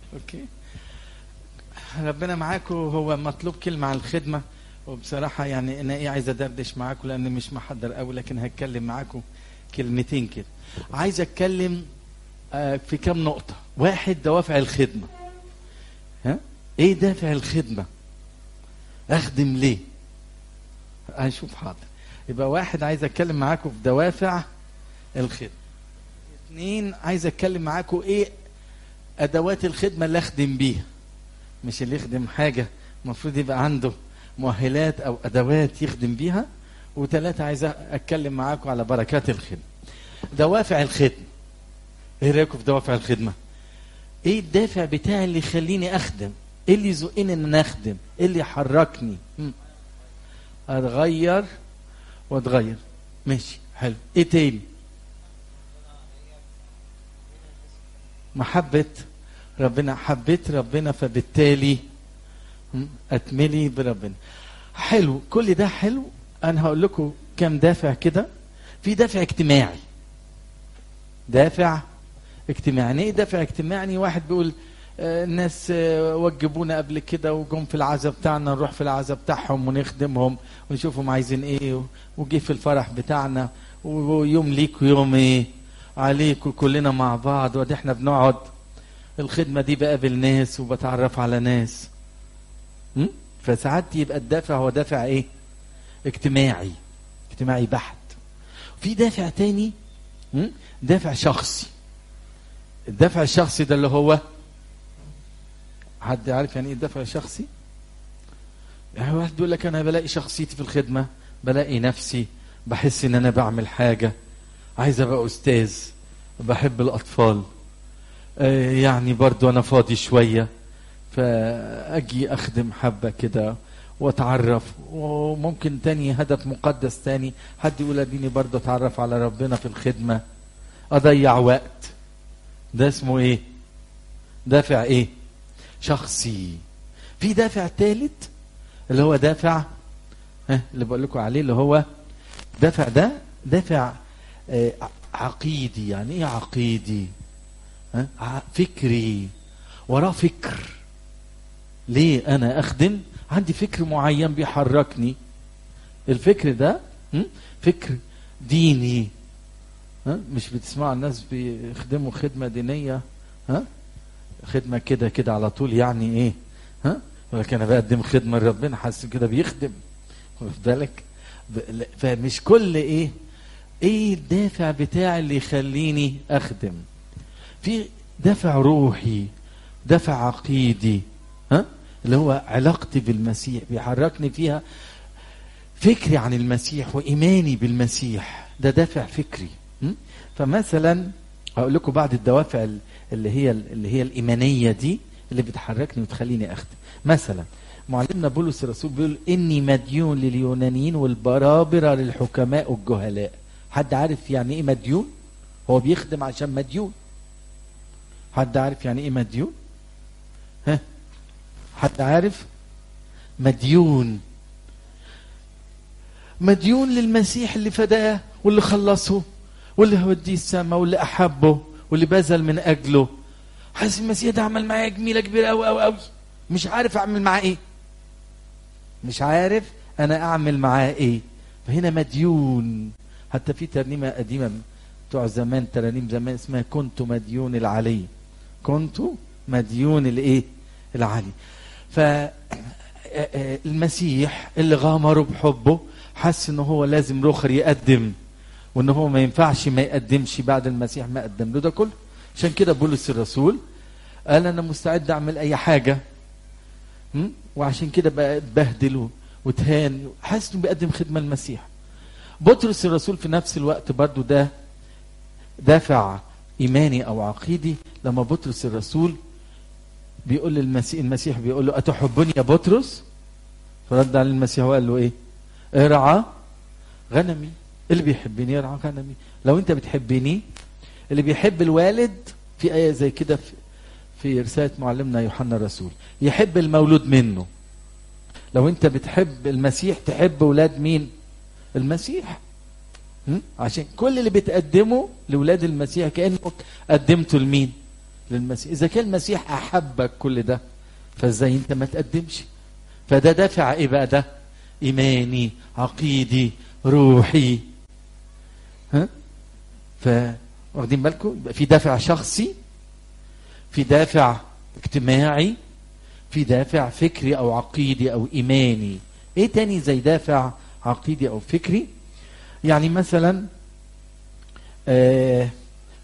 اوكي ربنا معاكم هو مطلوب كلمة عن الخدمة وبصراحة يعني أنا إيه عايز أدردش معاكم لأن مش محضر قوي لكن هتكلم معاكم كلمتين كده عايز أتكلم آه، في كام نقطة واحد دوافع الخدمة ها إيه دافع الخدمة أخدم ليه هنشوف حاضر يبقى واحد عايز أتكلم معاكم في دوافع الخدمة اتنين عايز أتكلم معاكم إيه أدوات الخدمة اللي أخدم بيها مش اللي يخدم حاجة المفروض يبقى عنده مؤهلات أو أدوات يخدم بيها وثلاثة عايز أتكلم معاكم على بركات الخدمة دوافع الخدمة إيه رأيكم في دوافع الخدمة إيه الدافع بتاعي اللي يخليني أخدم إيه اللي يزقني إن أنا أخدم إيه اللي يحركني م. أتغير وأتغير ماشي حلو إيه تاني محبة ربنا حبيت ربنا فبالتالي م، أتملي بربنا حلو كل ده حلو أنا هقول لكم كم دافع كده في دافع اجتماعي دافع اجتماعي يعني ايه دافع اجتماعي يعني واحد بيقول آه، الناس آه، وجبونا قبل كده وجم في العزا بتاعنا نروح في العزا بتاعهم ونخدمهم ونشوفهم عايزين ايه وجي في الفرح بتاعنا ويوم ليك ويوم ايه عليك وكلنا مع بعض وادي احنا بنقعد الخدمة دي بقابل ناس وبتعرف على ناس م? فساعات يبقى الدافع هو دافع ايه اجتماعي اجتماعي بحت في دافع تاني م? دافع شخصي الدافع الشخصي ده اللي هو حد عارف يعني ايه الدافع الشخصي يعني واحد بيقول لك انا بلاقي شخصيتي في الخدمه بلاقي نفسي بحس ان انا بعمل حاجه عايز ابقى استاذ بحب الاطفال آه، يعني برضو انا فاضي شويه فاجي اخدم حبه كده واتعرف وممكن تاني هدف مقدس تاني حد يقول اديني برضو اتعرف على ربنا في الخدمه اضيع وقت ده اسمه ايه دافع ايه شخصي في دافع ثالث اللي هو دافع ها اللي بقول لكم عليه اللي هو دافع ده دافع آه، عقيدي يعني ايه عقيدي ها ع- فكري وراه فكر ليه انا اخدم عندي فكر معين بيحركني الفكر ده م? فكر ديني ها مش بتسمعوا الناس بيخدموا خدمة دينية ها خدمة كده كده على طول يعني ايه ها ولكن انا بقدم خدمة لربنا حاسس كده بيخدم واخد بالك ب- لا، فمش كل ايه ايه الدافع بتاعي اللي يخليني اخدم في دافع روحي دافع عقيدي ها اللي هو علاقتي بالمسيح بيحركني فيها فكري عن المسيح وايماني بالمسيح ده دافع فكري م? فمثلا هقول لكم بعض الدوافع ال- اللي هي اللي هي الايمانيه دي اللي بتحركني وتخليني اخدم مثلا معلمنا بولس الرسول بيقول اني مديون لليونانيين والبرابره للحكماء والجهلاء حد عارف يعني ايه مديون هو بيخدم عشان مديون حد عارف يعني ايه مديون ها حد عارف مديون مديون للمسيح اللي فداه واللي خلصه واللي هوديه السماء واللي احبه واللي بذل من اجله حاسس المسيح ده عمل معايا جميله كبيره قوي قوي قوي مش عارف اعمل معاه ايه مش عارف انا اعمل معاه ايه فهنا مديون حتى في ترنيمه قديمه بتوع زمان ترانيم زمان اسمها كنت مديون العلي كنت مديون الايه العلي فالمسيح اللي غامره بحبه حس ان هو لازم رخر يقدم وان هو ما ينفعش ما يقدمش بعد المسيح ما قدم له ده كله عشان كده بولس الرسول قال انا مستعد اعمل اي حاجه م? وعشان كده بقى اتبهدل وتهان حاسس انه بيقدم خدمه للمسيح بطرس الرسول في نفس الوقت برضو ده دافع ايماني او عقيدي لما بطرس الرسول بيقول للمسيح المسيح بيقول له اتحبني يا بطرس فرد عليه المسيح وقال له ايه ارعى غنمي اللي بيحبني يرعى غنمي لو انت بتحبني اللي بيحب الوالد في ايه زي كده في, في رساله معلمنا يوحنا الرسول يحب المولود منه لو انت بتحب المسيح تحب ولاد مين المسيح م? عشان كل اللي بتقدمه لولاد المسيح كانك قدمته لمين للمسيح اذا كان المسيح احبك كل ده فازاي انت ما تقدمش فده دافع ايه بقى ده ايماني عقيدي روحي ها ف واخدين بالكم يبقى في دافع شخصي في دافع اجتماعي في دافع فكري او عقيدي او ايماني ايه تاني زي دافع عقيدي او فكري يعني مثلا آه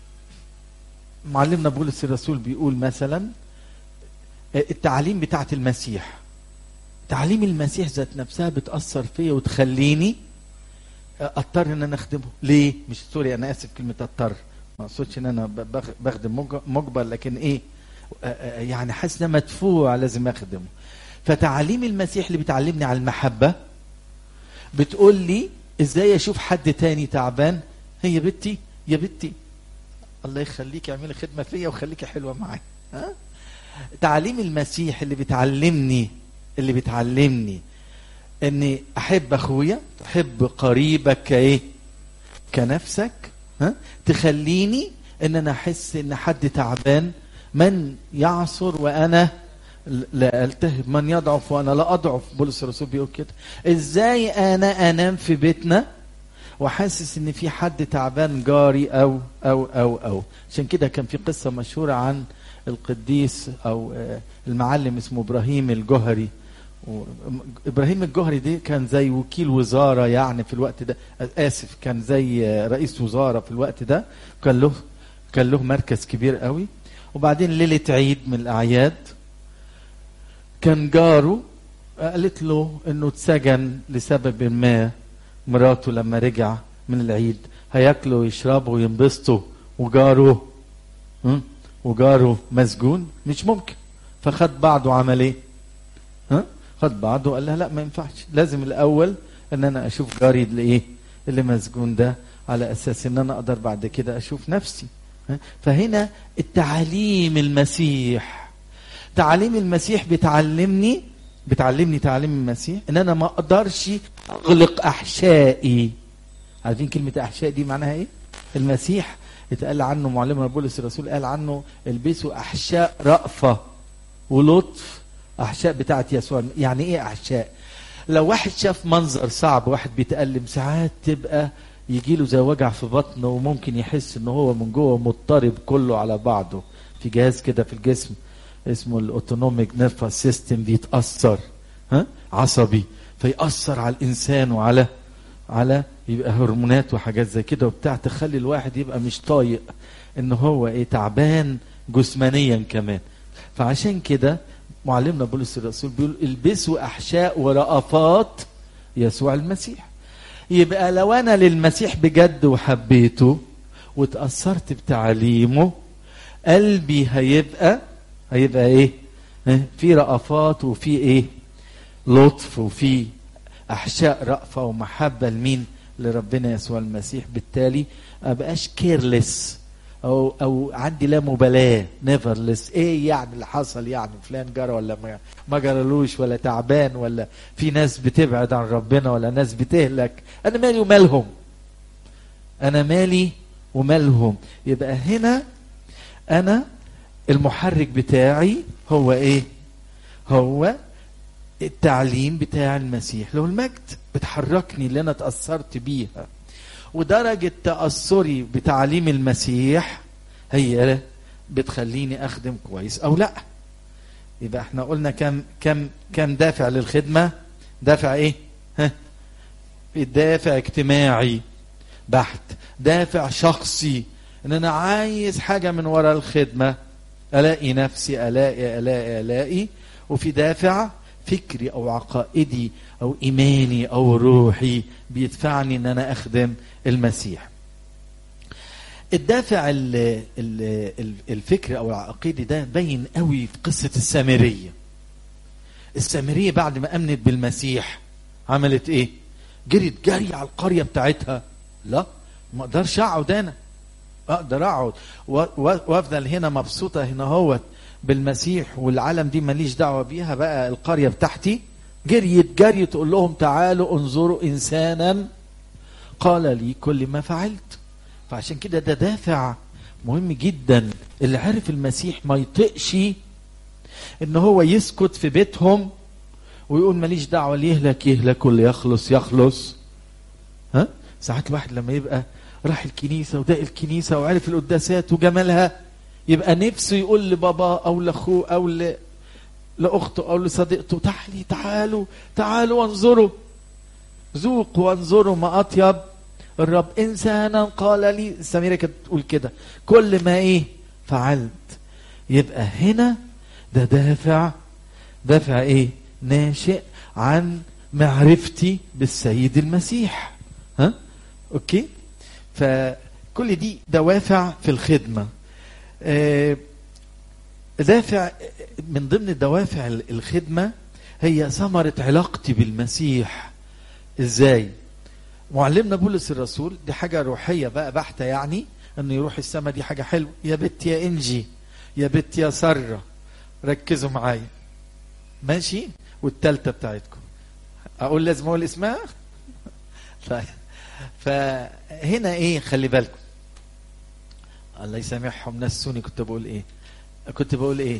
معلمنا بولس الرسول بيقول مثلا آه التعاليم بتاعت المسيح تعليم المسيح ذات نفسها بتأثر فيا وتخليني اضطر ان انا اخدمه ليه مش سوري انا اسف كلمه اضطر ما اقصدش ان انا بخدم مجبر لكن ايه يعني حاسس ان مدفوع لازم اخدمه فتعاليم المسيح اللي بتعلمني على المحبه بتقول لي ازاي اشوف حد تاني تعبان هي بنتي يا بنتي الله يخليك اعملي خدمه فيا وخليكي حلوه معايا ها تعاليم المسيح اللي بتعلمني اللي بتعلمني اني احب اخويا احب قريبك كايه كنفسك ها تخليني ان انا احس ان حد تعبان من يعصر وانا لا التهب من يضعف وانا لا اضعف بولس الرسول بيقول كده ازاي انا انام في بيتنا وحاسس ان في حد تعبان جاري او او او او عشان كده كان في قصه مشهوره عن القديس او المعلم اسمه ابراهيم الجهري ابراهيم الجهري دي كان زي وكيل وزاره يعني في الوقت ده اسف كان زي رئيس وزاره في الوقت ده كان له كان له مركز كبير قوي وبعدين ليله عيد من الاعياد كان جاره قالت له انه اتسجن لسبب ما مراته لما رجع من العيد هياكلوا ويشربوا وينبسطوا وجاره وجاره مسجون مش ممكن فخد بعضه وعمل ايه؟ ها؟ خد بعضه وقال لها لا ما ينفعش لازم الاول ان انا اشوف جاري اللي ايه اللي مسجون ده على اساس ان انا اقدر بعد كده اشوف نفسي فهنا التعاليم المسيح تعاليم المسيح بتعلمني بتعلمني تعليم المسيح ان انا ما اقدرش اغلق احشائي عارفين كلمه احشاء دي معناها ايه المسيح اتقال عنه معلمنا بولس الرسول قال عنه البسوا احشاء رأفه ولطف احشاء بتاعت يسوع يعني ايه احشاء لو واحد شاف منظر صعب واحد بيتألم ساعات تبقى يجي له زي وجع في بطنه وممكن يحس ان هو من جوه مضطرب كله على بعضه في جهاز كده في الجسم اسمه الاوتونوميك نيرفس سيستم بيتاثر ها عصبي فيأثر على الانسان وعلى على يبقى هرمونات وحاجات زي كده وبتاع تخلي الواحد يبقى مش طايق ان هو ايه تعبان جسمانيا كمان فعشان كده معلمنا بولس الرسول بيقول البسوا احشاء ورأفات يسوع المسيح يبقى لو انا للمسيح بجد وحبيته وتأثرت بتعليمه قلبي هيبقى هيبقى ايه في رأفات وفي ايه لطف وفي احشاء رأفة ومحبة لمين لربنا يسوع المسيح بالتالي ما بقاش كيرلس او او عندي لا مبالاه نيفرلس ايه يعني اللي حصل يعني فلان جرى ولا ما, ما جرالوش ولا تعبان ولا في ناس بتبعد عن ربنا ولا ناس بتهلك انا مالي ومالهم انا مالي ومالهم يبقى هنا انا المحرك بتاعي هو ايه هو التعليم بتاع المسيح له المجد بتحركني اللي انا اتأثرت بيها ودرجة تأثري بتعليم المسيح هي بتخليني أخدم كويس أو لا يبقى احنا قلنا كم كم كم دافع للخدمة دافع ايه ها دافع اجتماعي بحت دافع شخصي ان انا عايز حاجة من وراء الخدمة الاقي نفسي الاقي الاقي الاقي وفي دافع فكري او عقائدي او ايماني او روحي بيدفعني ان انا اخدم المسيح الدافع ال ال الفكري او العقيدي ده باين قوي في قصه السامريه السامريه بعد ما امنت بالمسيح عملت ايه جريت جري على القريه بتاعتها لا ما اقدرش اقعد انا اقدر اقعد وافضل هنا مبسوطه هنا هوت بالمسيح والعالم دي ماليش دعوه بيها بقى القريه بتاعتي جريت جري تقول لهم تعالوا انظروا انسانا قال لي كل ما فعلت فعشان كده ده دافع مهم جدا اللي عرف المسيح ما يطقش ان هو يسكت في بيتهم ويقول ماليش دعوه اللي يهلك يهلك واللي يخلص يخلص ها ساعات الواحد لما يبقى راح الكنيسه وده الكنيسه وعرف القداسات وجمالها يبقى نفسه يقول لبابا او لاخوه او ل... لاخته او لصديقته تعالي تعالوا تعالوا وانظروا ذوقوا وانظروا ما اطيب الرب انسانا قال لي سميره كانت تقول كده كل ما ايه فعلت يبقى هنا ده دافع دافع ايه ناشئ عن معرفتي بالسيد المسيح ها اوكي فكل دي دوافع في الخدمه آه دافع من ضمن دوافع الخدمه هي ثمره علاقتي بالمسيح ازاي معلمنا بولس الرسول دي حاجه روحيه بقى بحته يعني انه يروح السماء دي حاجه حلوه يا بت يا انجي يا بت يا سره ركزوا معايا ماشي والتالتة بتاعتكم اقول لازم اقول اسمها طيب فهنا ايه خلي بالكم الله يسامحهم نسوني كنت بقول ايه كنت بقول ايه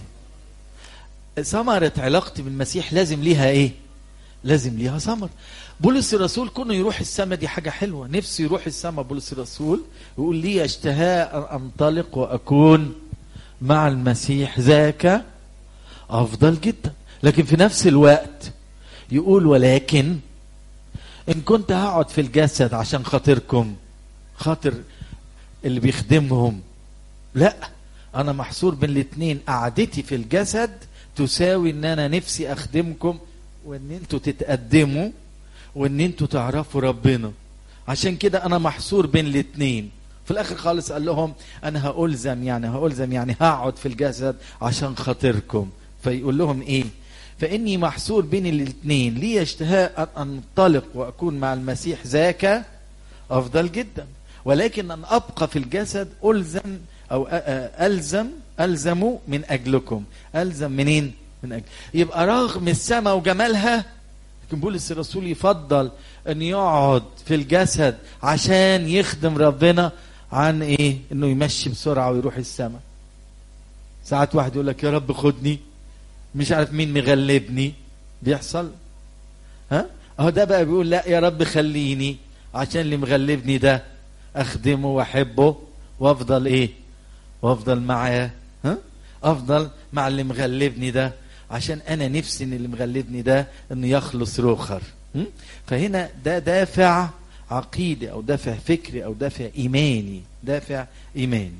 ثمرة علاقتي بالمسيح لازم ليها ايه لازم ليها ثمر بولس الرسول كونه يروح السماء دي حاجة حلوة نفسه يروح السماء بولس الرسول يقول لي اشتهاء أن أنطلق وأكون مع المسيح ذاك أفضل جدا لكن في نفس الوقت يقول ولكن إن كنت هقعد في الجسد عشان خاطركم خاطر اللي بيخدمهم لا أنا محصور بين الاتنين قعدتي في الجسد تساوي إن أنا نفسي أخدمكم وإن أنتوا تتقدموا وإن أنتوا تعرفوا ربنا عشان كده أنا محصور بين الاتنين في الاخر خالص قال لهم انا هألزم يعني هألزم يعني هقعد في الجسد عشان خاطركم فيقول لهم ايه فاني محصور بين الاثنين لي اشتهاء ان انطلق واكون مع المسيح ذاك افضل جدا ولكن ان ابقى في الجسد الزم او الزم الزم من اجلكم الزم منين من اجل يبقى رغم السماء وجمالها لكن بولس الرسول يفضل ان يقعد في الجسد عشان يخدم ربنا عن ايه انه يمشي بسرعه ويروح السماء ساعات واحد يقول لك يا رب خدني مش عارف مين مغلبني بيحصل ها اهو ده بقى بيقول لا يا رب خليني عشان اللي مغلبني ده اخدمه واحبه وافضل ايه وافضل معاه ها افضل مع اللي مغلبني ده عشان انا نفسي ان اللي مغلبني ده انه يخلص روخر فهنا ده دافع عقيدي او دافع فكري او دافع ايماني دافع ايماني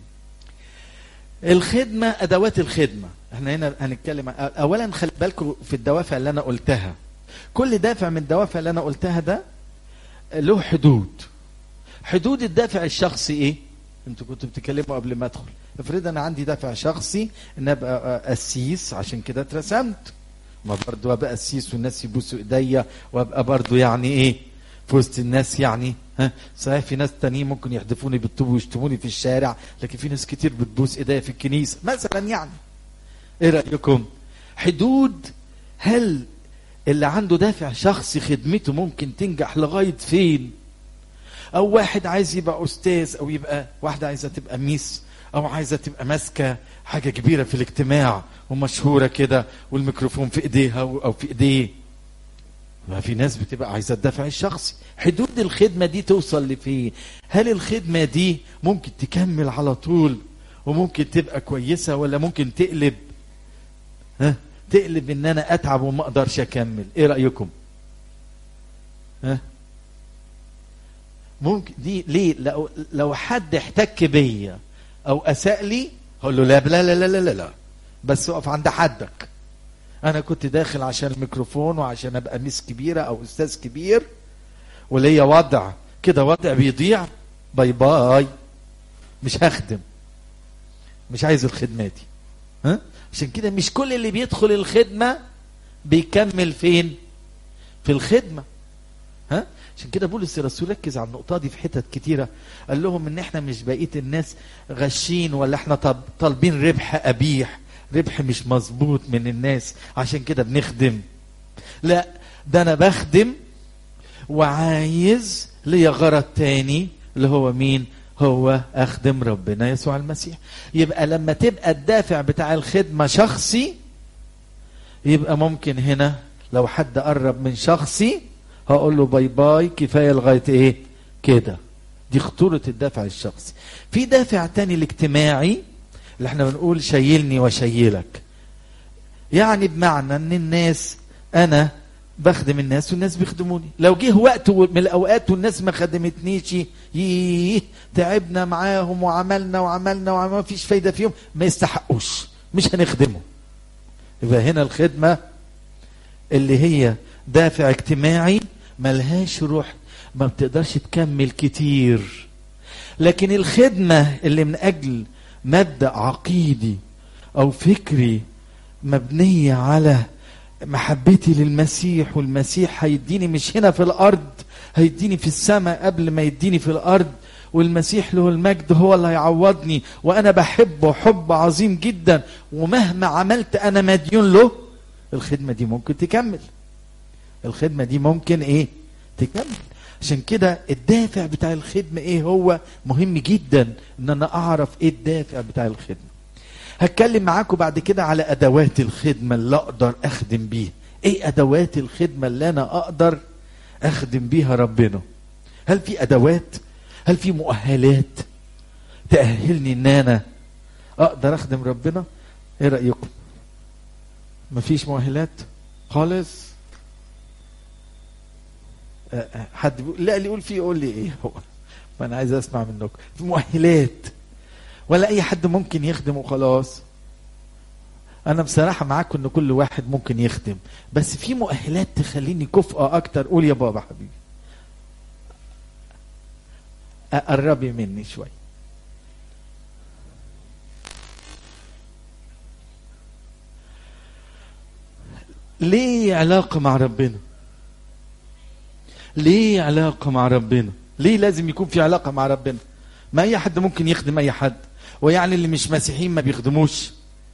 الخدمه ادوات الخدمه احنا هنا هنتكلم اولا خلي بالكم في الدوافع اللي انا قلتها كل دافع من الدوافع اللي انا قلتها ده له حدود حدود الدافع الشخصي ايه انتوا كنتوا بتتكلموا قبل ما ادخل افرض انا عندي دافع شخصي ان ابقى قسيس عشان كده اترسمت ما برضو ابقى قسيس والناس يبوسوا ايديا وابقى برضو يعني ايه في وسط الناس يعني ها صحيح في ناس تانيين ممكن يحدفوني بالطوب ويشتموني في الشارع لكن في ناس كتير بتبوس ايديا في الكنيسه مثلا يعني ايه رايكم حدود هل اللي عنده دافع شخصي خدمته ممكن تنجح لغايه فين او واحد عايز يبقى استاذ او يبقى واحده عايزه تبقى ميس او عايزه تبقى ماسكه حاجه كبيره في الاجتماع ومشهوره كده والميكروفون في ايديها او في ايديه ما في ناس بتبقى عايزه الدفع الشخصي حدود الخدمه دي توصل لفين هل الخدمه دي ممكن تكمل على طول وممكن تبقى كويسه ولا ممكن تقلب ها تقلب ان انا اتعب وما اقدرش اكمل ايه رايكم ها ممكن دي ليه لو لو حد احتك بيا او اساء لي هقول له لا لا لا لا لا لا بس اقف عند حدك انا كنت داخل عشان الميكروفون وعشان ابقى ميس كبيره او استاذ كبير وليا وضع كده وضع بيضيع باي باي مش هخدم مش عايز الخدمه دي ها عشان كده مش كل اللي بيدخل الخدمه بيكمل فين في الخدمه ها عشان كده بولس الرسول ركز على النقطه دي في حتت كتيره قال لهم ان احنا مش بقيه الناس غشين ولا احنا طالبين ربح قبيح ربح مش مظبوط من الناس عشان كده بنخدم لا ده انا بخدم وعايز ليا غرض تاني اللي هو مين هو اخدم ربنا يسوع المسيح يبقى لما تبقى الدافع بتاع الخدمة شخصي يبقى ممكن هنا لو حد قرب من شخصي هقول له باي باي كفاية لغاية ايه كده دي خطورة الدافع الشخصي في دافع تاني الاجتماعي اللي احنا بنقول شيلني وشيلك يعني بمعنى ان الناس انا بخدم الناس والناس بيخدموني لو جه وقت من الاوقات والناس ما خدمتنيش ييه تعبنا معاهم وعملنا وعملنا وعملنا فيش فايده فيهم ما يستحقوش مش هنخدمه يبقى هنا الخدمه اللي هي دافع اجتماعي ملهاش روح ما بتقدرش تكمل كتير لكن الخدمه اللي من اجل مبدا عقيدي او فكري مبنيه على محبتي للمسيح والمسيح هيديني مش هنا في الارض هيديني في السماء قبل ما يديني في الارض والمسيح له المجد هو اللي هيعوضني وانا بحبه حب عظيم جدا ومهما عملت انا مديون له الخدمه دي ممكن تكمل الخدمه دي ممكن ايه تكمل عشان كده الدافع بتاع الخدمه ايه هو مهم جدا ان انا اعرف ايه الدافع بتاع الخدمه هتكلم معاكم بعد كده على ادوات الخدمه اللي اقدر اخدم بيها ايه ادوات الخدمه اللي انا اقدر اخدم بيها ربنا هل في ادوات هل في مؤهلات تاهلني ان انا اقدر اخدم ربنا ايه رايكم مفيش مؤهلات خالص أه أه حد بيقول لا اللي يقول فيه يقول لي ايه هو ما انا عايز اسمع منكم في مؤهلات ولا اي حد ممكن يخدم وخلاص انا بصراحة معاكم ان كل واحد ممكن يخدم بس في مؤهلات تخليني كفء اكتر قول يا بابا حبيبي قربي مني شوي ليه علاقة مع ربنا ليه علاقة مع ربنا ليه لازم يكون في علاقة مع ربنا ما اي حد ممكن يخدم اي حد ويعني اللي مش مسيحيين ما بيخدموش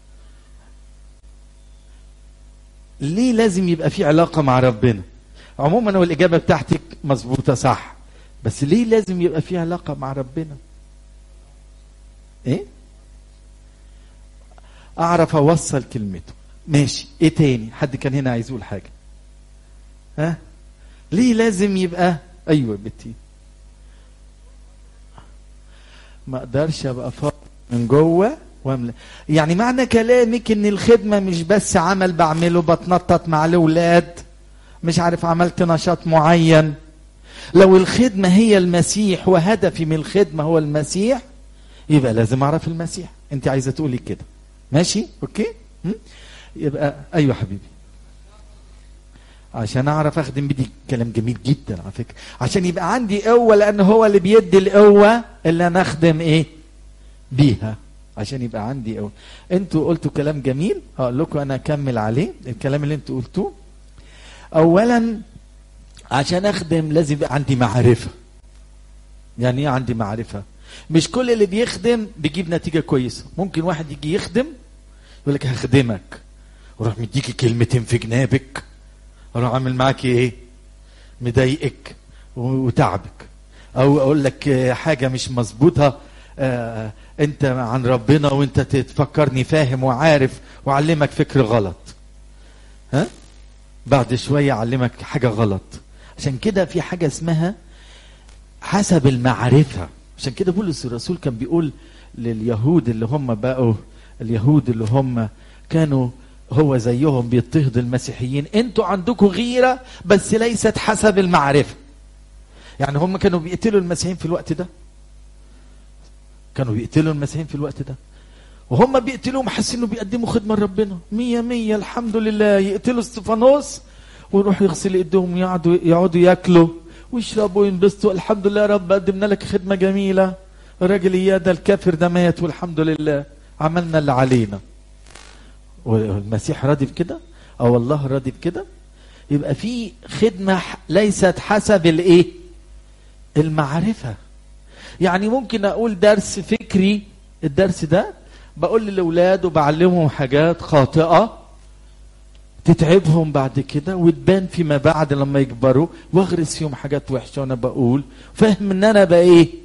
ليه لازم يبقى في علاقة مع ربنا عموما هو الإجابة بتاعتك مظبوطة صح بس ليه لازم يبقى في علاقة مع ربنا ايه اعرف اوصل كلمته ماشي ايه تاني حد كان هنا عايز يقول حاجة ها ليه لازم يبقى ايوه بنتي ما اقدرش ابقى فاضي من جوه واملا يعني معنى كلامك ان الخدمه مش بس عمل بعمله بتنطط مع الاولاد مش عارف عملت نشاط معين لو الخدمه هي المسيح وهدفي من الخدمه هو المسيح يبقى لازم اعرف المسيح انت عايزه تقولي كده ماشي اوكي م? يبقى ايوه حبيبي عشان اعرف اخدم بدي كلام جميل جدا على فكره عشان يبقى عندي قوه لان هو اللي بيدي القوه اللي انا اخدم ايه بيها عشان يبقى عندي قوه انتوا قلتوا كلام جميل هقول لكم انا اكمل عليه الكلام اللي انتوا قلتوه اولا عشان اخدم لازم يبقى عندي معرفه يعني ايه عندي معرفه مش كل اللي بيخدم بيجيب نتيجه كويسه ممكن واحد يجي يخدم يقول لك هخدمك وراح مديكي كلمتين في جنابك اروح اعمل معاكي ايه مضايقك وتعبك او اقول لك حاجه مش مظبوطه آه انت عن ربنا وانت تفكرني فاهم وعارف واعلمك فكر غلط ها بعد شويه اعلمك حاجه غلط عشان كده في حاجه اسمها حسب المعرفه عشان كده بولس الرسول كان بيقول لليهود اللي هم بقوا اليهود اللي هم كانوا هو زيهم بيضطهد المسيحيين انتوا عندكم غيرة بس ليست حسب المعرفة يعني هم كانوا بيقتلوا المسيحيين في الوقت ده كانوا بيقتلوا المسيحيين في الوقت ده وهم بيقتلوهم حاسين انه بيقدموا خدمة لربنا مية مية الحمد لله يقتلوا استفانوس ويروحوا يغسلوا ايديهم يقعدوا يقعدوا ياكلوا ويشربوا وينبسطوا الحمد لله يا رب قدمنا لك خدمة جميلة الراجل اياه ده الكافر ده مات والحمد لله عملنا اللي علينا والمسيح راضي بكده او الله راضي بكده يبقى في خدمه ليست حسب الايه المعرفه يعني ممكن اقول درس فكري الدرس ده بقول للاولاد وبعلمهم حاجات خاطئه تتعبهم بعد كده وتبان فيما بعد لما يكبروا واغرس فيهم حاجات وحشه وانا بقول فاهم ان انا بقى ايه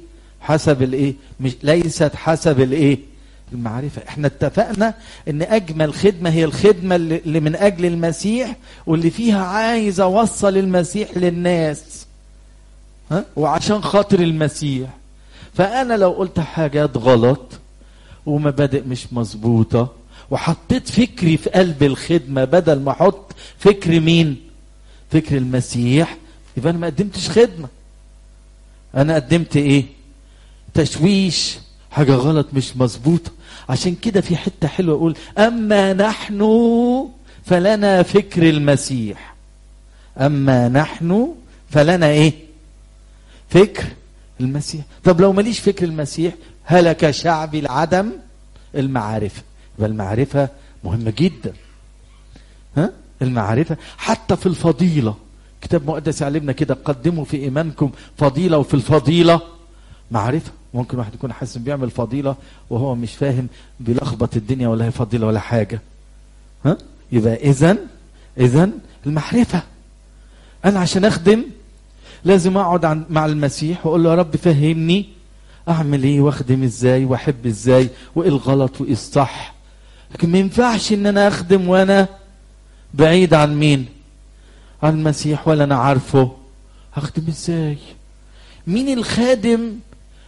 حسب الايه مش ليست حسب الايه المعرفة احنا اتفقنا ان اجمل خدمة هي الخدمة اللي اللي من اجل المسيح واللي فيها عايز اوصل المسيح للناس ها وعشان خاطر المسيح فانا لو قلت حاجات غلط ومبادئ مش مظبوطة وحطيت فكري في قلب الخدمة بدل ما احط فكر مين فكر المسيح يبقى انا ما قدمتش خدمة انا قدمت ايه تشويش حاجة غلط مش مظبوطة عشان كده في حتة حلوة يقول أما نحن فلنا فكر المسيح أما نحن فلنا إيه فكر المسيح طب لو ماليش فكر المسيح هلك شعبي العدم المعارفة يبقى المعرفة مهمة جدا ها المعرفة حتى في الفضيلة كتاب مقدس يعلمنا كده قدموا في إيمانكم فضيلة وفي الفضيلة معرفة ممكن واحد يكون حاسس بيعمل فضيلة وهو مش فاهم بيلخبط الدنيا ولا هي فضيلة ولا حاجة ها يبقى إذن إذن المعرفة أنا عشان أخدم لازم أقعد عن مع المسيح وأقول له يا رب فهمني أعمل إيه وأخدم إزاي وأحب إزاي وإيه الغلط وإيه الصح لكن ما ينفعش إن أنا أخدم وأنا بعيد عن مين عن المسيح ولا أنا عارفه هخدم إزاي مين الخادم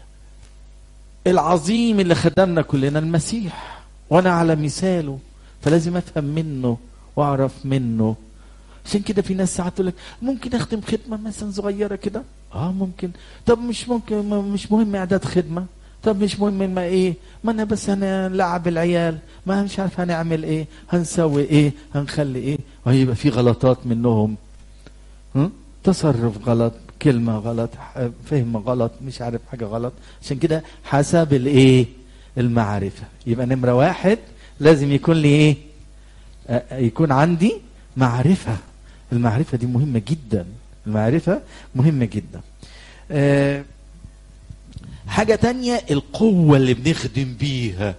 العظيم اللي خدمنا كلنا المسيح وانا على مثاله فلازم افهم منه واعرف منه عشان كده في ناس ساعات تقول لك ممكن اخدم خدمه مثلا صغيره كده اه ممكن طب مش ممكن ما- مش مهم اعداد خدمه طب مش مهم ما ايه ما انا بس هنلعب العيال ما مش عارف هنعمل ايه هنسوي ايه هنخلي ايه وهيبقى في غلطات منهم ها؟ تصرف غلط كلمة غلط ح- فهم غلط مش عارف حاجة غلط عشان كده حسب الايه المعرفة يبقى نمرة واحد لازم يكون لي ايه آه، آه، يكون عندي معرفة المعرفة دي مهمة جدا المعرفة مهمة جدا آه، حاجة تانية القوة اللي بنخدم بيها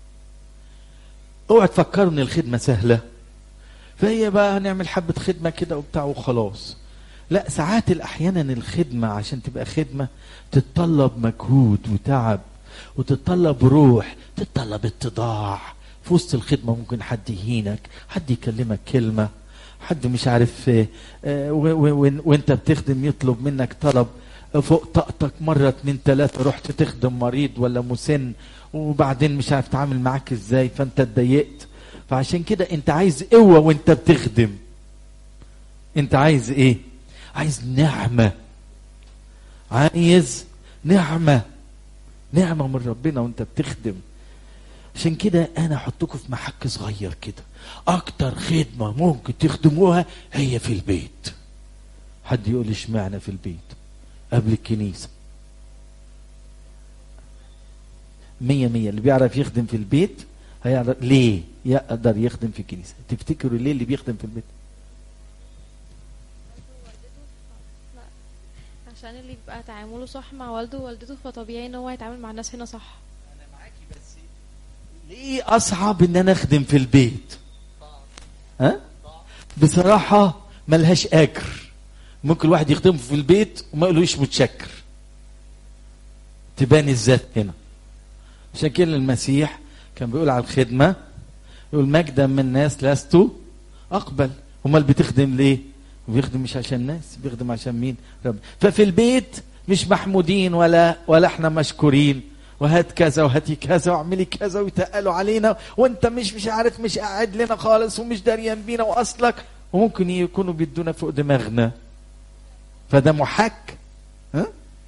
اوعى تفكروا ان الخدمة سهلة فهي بقى هنعمل حبة خدمة كده وبتاع وخلاص لا ساعات احيانا الخدمة عشان تبقى خدمة تتطلب مجهود وتعب وتتطلب روح تتطلب اتضاع في وسط الخدمة ممكن حد يهينك حد يكلمك كلمة حد مش عارف آه، آه، و- و- و- وانت بتخدم يطلب منك طلب فوق طاقتك مرة اتنين تلاتة رحت تخدم مريض ولا مسن وبعدين مش عارف تعامل معاك ازاي فانت اتضايقت فعشان كده انت عايز قوة وانت بتخدم انت عايز ايه عايز نعمة عايز نعمة نعمة من ربنا وانت بتخدم عشان كده انا احطكم في محك صغير كده اكتر خدمة ممكن تخدموها هي في البيت حد يقول لي اشمعنى في البيت قبل الكنيسة مية مية اللي بيعرف يخدم في البيت هيعرف ليه يقدر يخدم في الكنيسة تفتكروا ليه اللي بيخدم في البيت عشان اللي بيبقى تعامله صح مع والده ووالدته فطبيعي ان هو يتعامل مع الناس هنا صح انا معاكي بس ليه اصعب ان انا اخدم في البيت ها بصراحه ملهاش اجر ممكن الواحد يخدمه في البيت وما يقولوش متشكر تبان الذات هنا عشان كده المسيح كان بيقول على الخدمه يقول مجدا من الناس لست اقبل امال بتخدم ليه بيخدم مش عشان الناس بيخدم عشان مين رب ففي البيت مش محمودين ولا ولا احنا مشكورين وهات كذا وهاتي كذا واعملي كذا ويتقلوا علينا وانت مش مش عارف مش قاعد لنا خالص ومش داريان بينا واصلك وممكن يكونوا بيدونا فوق دماغنا فده محك ها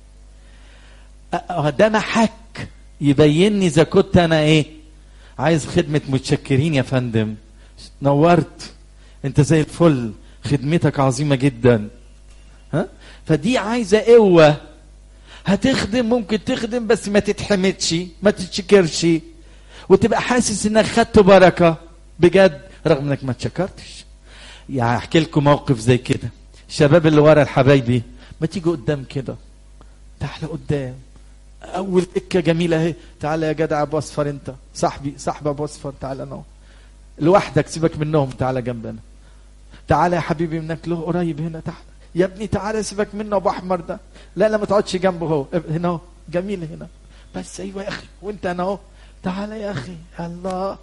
أه، ده محك يبيني اذا كنت انا ايه عايز خدمة متشكرين يا فندم نورت انت زي الفل خدمتك عظيمة جدا ها فدي عايزة قوة هتخدم ممكن تخدم بس ما تتحمدش ما تتشكرش وتبقى حاسس انك خدت بركة بجد رغم انك ما تشكرتش يعني احكي لكم موقف زي كده الشباب اللي ورا الحبايبي ما تيجوا قدام كده تعالى قدام اول دكه جميله اهي تعالى يا جدع ابو اصفر انت صاحبي صاحب ابو اصفر تعالى انا لوحدك سيبك منهم تعالى جنبنا تعالى يا حبيبي منك له قريب هنا تعالى يا ابني تعالى سيبك منه ابو احمر ده لا لا ما تقعدش جنبه هو هنا اهو جميل هنا بس ايوه يا اخي وانت انا اهو تعالى يا اخي الله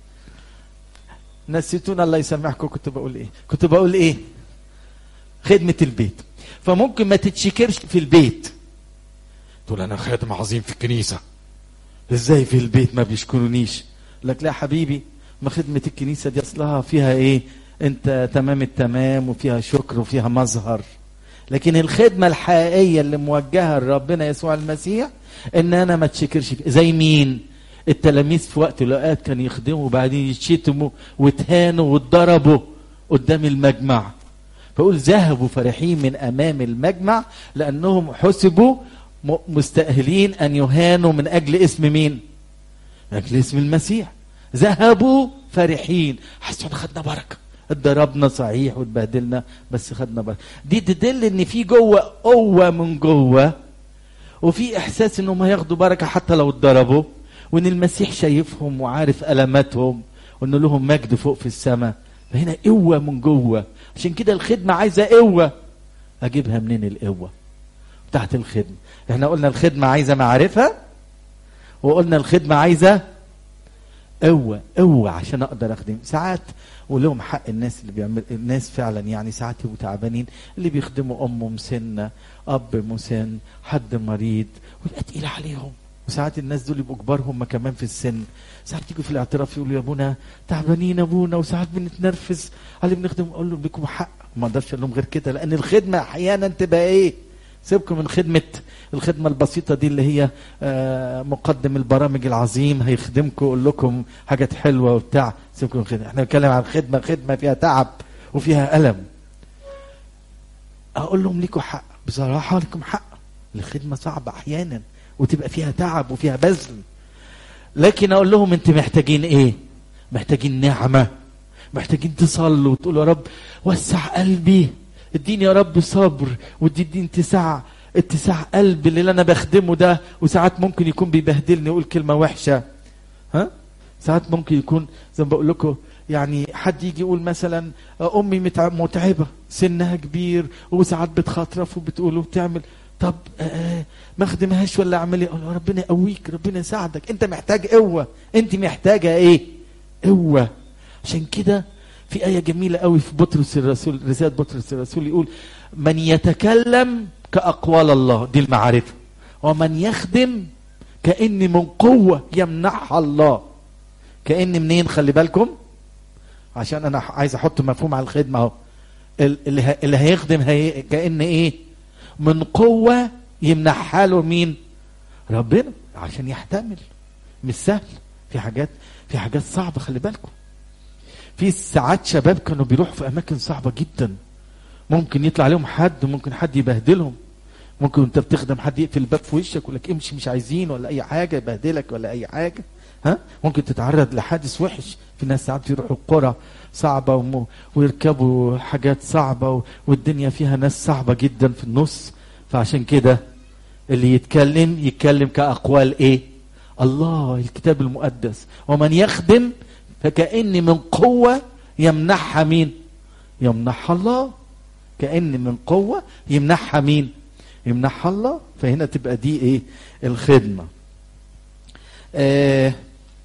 نسيتونا الله يسامحكم كنت بقول ايه كنت بقول ايه خدمة البيت فممكن ما تتشكرش في البيت تقول انا خادم عظيم في الكنيسة ازاي في البيت ما بيشكرونيش لك لا حبيبي ما خدمة الكنيسة دي اصلها فيها ايه انت تمام التمام وفيها شكر وفيها مظهر لكن الخدمة الحقيقية اللي موجهة لربنا يسوع المسيح ان انا ما تشكرش فيه. زي مين التلاميذ في وقت الاوقات كانوا يخدموا وبعدين يتشتموا واتهانوا واتضربوا قدام المجمع فقول ذهبوا فرحين من امام المجمع لانهم حسبوا م- مستاهلين ان يهانوا من اجل اسم مين من اجل اسم المسيح ذهبوا فرحين حسوا ان خدنا بركه اتضربنا صحيح واتبهدلنا بس خدنا بركه دي تدل ان في جوه قوه من جوه وفي احساس انهم هياخدوا بركه حتى لو اتضربوا وان المسيح شايفهم وعارف الماتهم وان لهم مجد فوق في السماء فهنا قوه من جوه عشان كده الخدمه عايزه قوه اجيبها منين القوه بتاعت الخدمه احنا قلنا الخدمه عايزه معرفه وقلنا الخدمه عايزه قوه قوه عشان اقدر اخدم ساعات ولهم حق الناس اللي بيعمل الناس فعلا يعني ساعات يبقوا تعبانين اللي بيخدموا ام مسنه اب مسن حد مريض ويبقى تقيل عليهم وساعات الناس دول يبقوا كبار هم كمان في السن ساعات يجوا في الاعتراف يقولوا يا ابونا تعبانين يا ابونا وساعات بنتنرفز على اللي بنخدم اقول لهم لكم حق ما اقدرش اقول لهم غير كده لان الخدمه احيانا تبقى ايه سيبكم من خدمه الخدمه البسيطه دي اللي هي آه، مقدم البرامج العظيم هيخدمكم يقول لكم حاجات حلوه وبتاع سيبكم من الخدمه احنا بنتكلم عن خدمه خدمه فيها تعب وفيها الم اقول لهم ليكم حق بصراحه لكم حق الخدمه صعبه احيانا وتبقى فيها تعب وفيها بذل لكن اقول لهم انت محتاجين ايه محتاجين نعمه محتاجين تصلوا وتقولوا يا رب وسع قلبي اديني يا رب صبر واديني اتساع اتساع قلب اللي انا بخدمه ده وساعات ممكن يكون بيبهدلني يقول كلمه وحشه ها ساعات ممكن يكون زي ما بقول لكم يعني حد يجي يقول مثلا امي متع- متعبه سنها كبير وساعات بتخاطرف وبتقول وبتعمل طب آه ما اخدمهاش ولا اعمل ايه؟ أقول له ربنا يقويك ربنا يساعدك انت محتاج قوه انت محتاجه ايه؟ قوه عشان كده في آية جميلة قوي في بطرس الرسول رسالة بطرس الرسول يقول من يتكلم كأقوال الله دي المعرفة ومن يخدم كأن من قوة يمنحها الله كأن منين خلي بالكم عشان أنا عايز أحط مفهوم على الخدمة أهو ال- اللي, ه- اللي هيخدم هي كأن إيه من قوة يمنحها له مين ربنا عشان يحتمل مش سهل في حاجات في حاجات صعبة خلي بالكم في ساعات شباب كانوا بيروحوا في اماكن صعبه جدا ممكن يطلع عليهم حد ممكن حد يبهدلهم ممكن انت بتخدم حد يقفل الباب في وشك يقول لك امشي مش عايزين ولا اي حاجه يبهدلك ولا اي حاجه ها ممكن تتعرض لحادث وحش في ناس ساعات بيروحوا قرى صعبه وم... ويركبوا حاجات صعبه و... والدنيا فيها ناس صعبه جدا في النص فعشان كده اللي يتكلم يتكلم كاقوال ايه الله الكتاب المقدس ومن يخدم فكأن من قوة يمنحها مين يمنحها الله كأن من قوة يمنحها مين يمنحها الله فهنا تبقى دي ايه الخدمة آه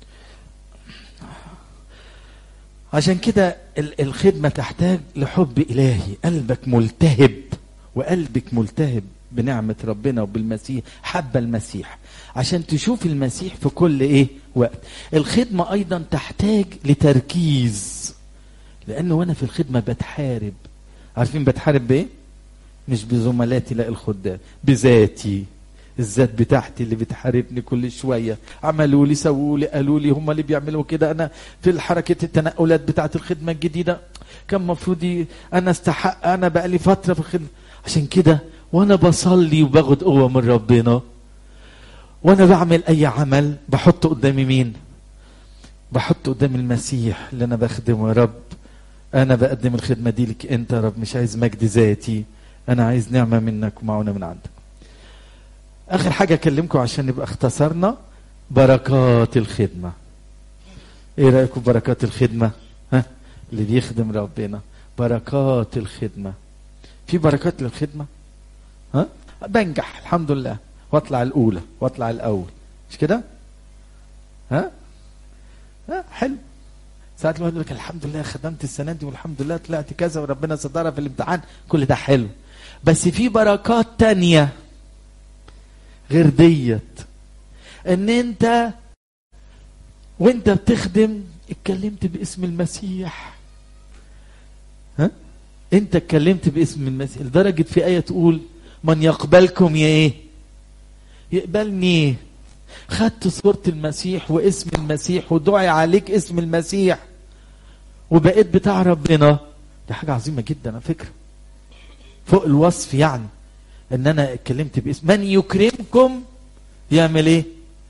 عشان كده ال- الخدمة تحتاج لحب إلهي قلبك ملتهب وقلبك ملتهب بنعمة ربنا وبالمسيح حب المسيح عشان تشوف المسيح في كل ايه وقت الخدمة ايضا تحتاج لتركيز لانه وانا في الخدمة بتحارب عارفين بتحارب بايه مش بزملاتي لا الخدام بذاتي الذات بتاعتي اللي بتحاربني كل شوية عملوا لي سووا لي قالوا لي هم اللي بيعملوا كده أنا في حركة التنقلات بتاعت الخدمة الجديدة كان مفروض ي- أنا استحق أنا بقالي فترة في الخدمة عشان كده وأنا بصلي وباخد قوة من ربنا وأنا بعمل أي عمل بحط قدامي مين بحط قدام المسيح اللي أنا بخدمه يا رب أنا بقدم الخدمة دي لك أنت يا رب مش عايز مجد ذاتي أنا عايز نعمة منك ومعونة من عندك اخر حاجه اكلمكم عشان نبقى اختصرنا بركات الخدمه ايه رايكم بركات الخدمه ها اللي بيخدم ربنا بركات الخدمه في بركات للخدمه ها بنجح الحمد لله واطلع الاولى واطلع الاول مش كده ها ها حلو ساعات الواحد يقول لك الحمد لله خدمت السنه دي والحمد لله طلعت كذا وربنا سترها في الامتحان كل ده حلو بس في بركات تانية غير ديت ان انت وانت بتخدم اتكلمت باسم المسيح ها انت اتكلمت باسم المسيح لدرجه في ايه تقول من يقبلكم يا ايه يقبلني خدت صورة المسيح واسم المسيح ودعي عليك اسم المسيح وبقيت بتاع ربنا دي حاجة عظيمة جدا على فكرة فوق الوصف يعني ان انا اتكلمت باسم من يكرمكم يعمل ايه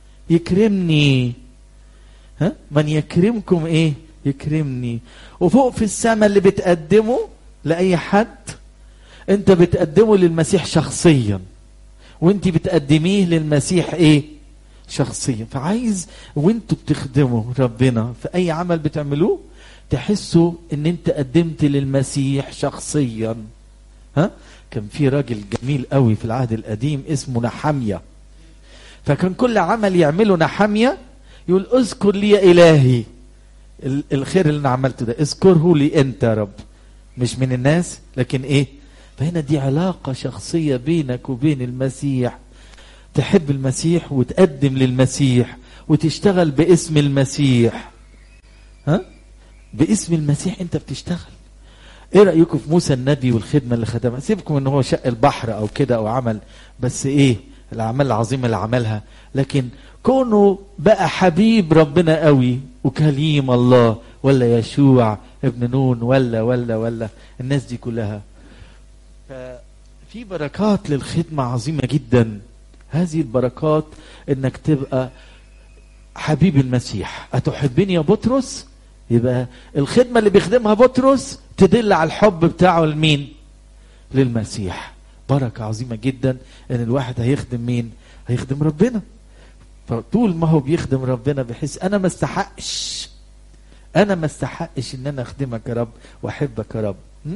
يكرمني ها من يكرمكم ايه يكرمني وفوق في السماء اللي بتقدمه لاي حد انت بتقدمه للمسيح شخصيا وانت بتقدميه للمسيح ايه شخصيا فعايز وانتوا بتخدموا ربنا في اي عمل بتعملوه تحسوا ان انت قدمت للمسيح شخصيا ها كان في راجل جميل قوي في العهد القديم اسمه نحمية فكان كل عمل يعمله نحمية يقول اذكر لي يا الهي ال- الخير اللي انا عملته ده اذكره لي انت يا رب مش من الناس لكن ايه فهنا دي علاقة شخصية بينك وبين المسيح تحب المسيح وتقدم للمسيح وتشتغل باسم المسيح ها باسم المسيح انت بتشتغل ايه رايكم في موسى النبي والخدمه اللي خدمها سيبكم ان هو شق البحر او كده او عمل بس ايه الاعمال العظيمه اللي عملها لكن كونه بقى حبيب ربنا قوي وكليم الله ولا يشوع ابن نون ولا ولا ولا الناس دي كلها ففي بركات للخدمه عظيمه جدا هذه البركات انك تبقى حبيب المسيح أتحبني يا بطرس يبقى الخدمة اللي بيخدمها بطرس تدل على الحب بتاعه لمين للمسيح بركة عظيمة جدا ان الواحد هيخدم مين هيخدم ربنا فطول ما هو بيخدم ربنا بحس انا ما استحقش انا ما استحقش ان انا اخدمك يا رب واحبك يا رب م?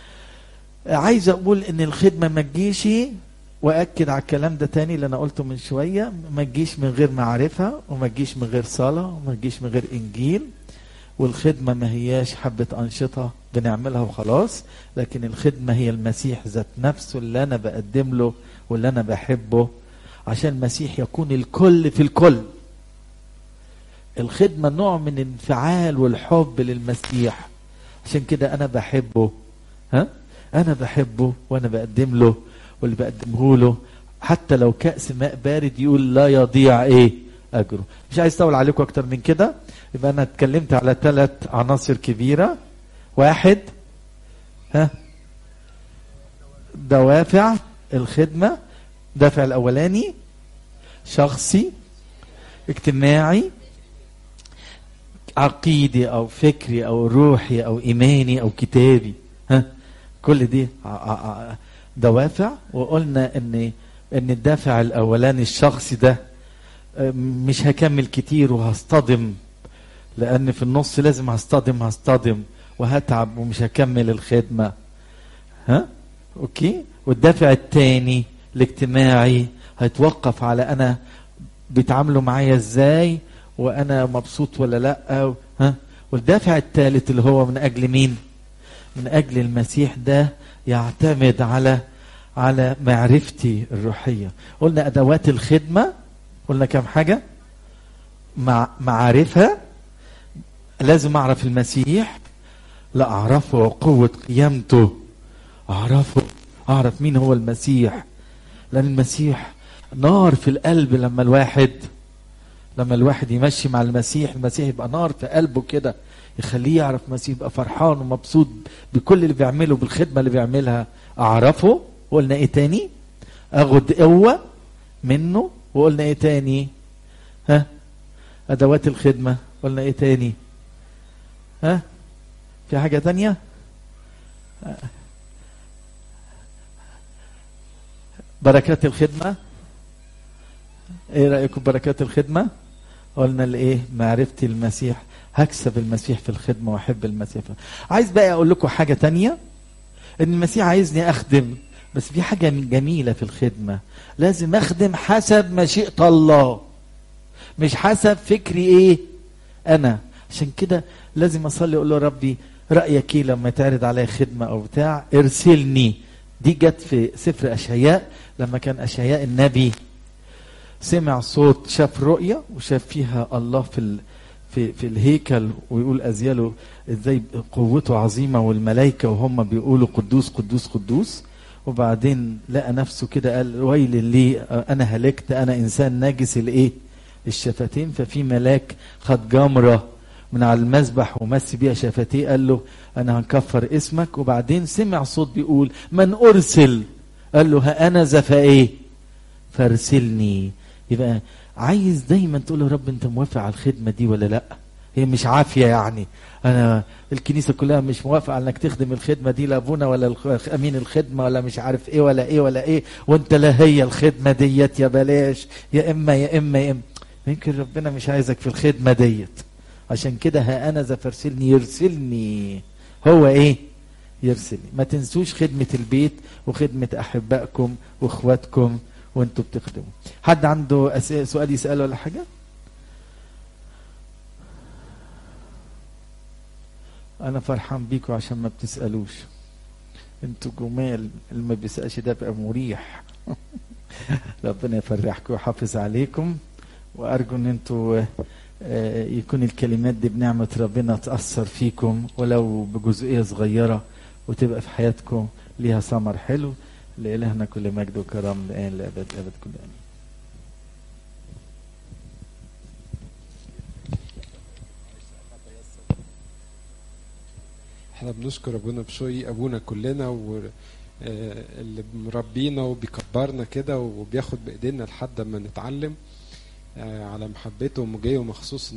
عايز اقول ان الخدمة ما تجيش واكد على الكلام ده تاني اللي انا قلته من شويه ما تجيش من غير معرفه وما تجيش من غير صلاه وما تجيش من غير انجيل والخدمه ما هياش حبه انشطه بنعملها وخلاص لكن الخدمه هي المسيح ذات نفسه اللي انا بقدم له واللي انا بحبه عشان المسيح يكون الكل في الكل الخدمه نوع من الانفعال والحب للمسيح عشان كده انا بحبه ها انا بحبه وانا بقدم له واللي بقدمه له حتى لو كأس ماء بارد يقول لا يضيع ايه اجره مش عايز اطول عليكم اكتر من كده يبقى انا اتكلمت على ثلاث عناصر كبيرة واحد ها دوافع الخدمة دافع الاولاني شخصي اجتماعي عقيدي او فكري او روحي او ايماني او كتابي ها كل دي ع- ع- دوافع وقلنا ان ان الدافع الاولاني الشخصي ده آه، مش هكمل كتير وهصطدم لان في النص لازم هصطدم هصطدم وهتعب ومش هكمل الخدمه ها اوكي والدافع الثاني الاجتماعي هيتوقف على انا بيتعاملوا معايا ازاي وانا مبسوط ولا لا ها والدافع الثالث اللي هو من اجل مين من اجل المسيح ده يعتمد على على معرفتي الروحيه قلنا ادوات الخدمه قلنا كم حاجه مع معرفه لازم اعرف المسيح لا اعرفه وقوه قيامته اعرفه اعرف مين هو المسيح لان المسيح نار في القلب لما الواحد لما الواحد يمشي مع المسيح المسيح يبقى نار في قلبه كده يخليه يعرف المسيح يبقى فرحان ومبسوط بكل اللي بيعمله بالخدمه اللي بيعملها اعرفه وقلنا ايه تاني اخد قوه منه وقلنا ايه تاني ها ادوات الخدمه قلنا ايه تاني ها في حاجه تانية بركات الخدمه ايه رايكم بركات الخدمه قلنا الايه معرفتي المسيح هكسب المسيح في الخدمه واحب المسيح في عايز بقى اقول لكم حاجه تانية ان المسيح عايزني اخدم بس في حاجة جميلة في الخدمة لازم أخدم حسب مشيئة الله مش حسب فكري إيه أنا عشان كده لازم أصلي أقول له ربي رأيك إيه لما تعرض عليا خدمة أو بتاع ارسلني دي جت في سفر أشعياء لما كان أشعياء النبي سمع صوت شاف رؤية وشاف فيها الله في ال... في في الهيكل ويقول أزياله ازاي قوته عظيمة والملائكة وهم بيقولوا قدوس قدوس قدوس وبعدين لقى نفسه كده قال ويل لي انا هلكت انا انسان ناجس الايه الشفتين ففي ملاك خد جمره من على المذبح ومس بيها شفتيه قال له انا هنكفر اسمك وبعدين سمع صوت بيقول من ارسل قال له ها انا ذا فايه فارسلني يبقى عايز دايما تقول له رب انت موافق على الخدمه دي ولا لا هي مش عافيه يعني انا الكنيسه كلها مش موافقه على انك تخدم الخدمه دي لا ابونا ولا الخ- امين الخدمه ولا مش عارف ايه ولا ايه ولا ايه وانت لا هي الخدمه ديت يا بلاش يا اما يا اما يا اما يمكن ربنا مش عايزك في الخدمه ديت عشان كده ها انا ذا فارسلني يرسلني هو ايه يرسلني ما تنسوش خدمه البيت وخدمه احبائكم واخواتكم وانتوا بتخدموا حد عنده أس- سؤال يساله ولا حاجه انا فرحان بيكم عشان ما بتسالوش انتوا جمال اللي ما بيسالش ده بقى مريح ربنا يفرحكم ويحافظ عليكم وارجو ان انتوا آه، يكون الكلمات دي بنعمه ربنا تاثر فيكم ولو بجزئيه صغيره وتبقى في حياتكم ليها ثمر حلو لإلهنا كل مجد وكرم الآن لأبد أبد كل آمين احنا بنشكر ابونا بشوي ابونا كلنا و آه، اللي مربينا وبيكبرنا كده وبياخد بايدينا لحد ما نتعلم آه، على محبته ومجيه مخصوص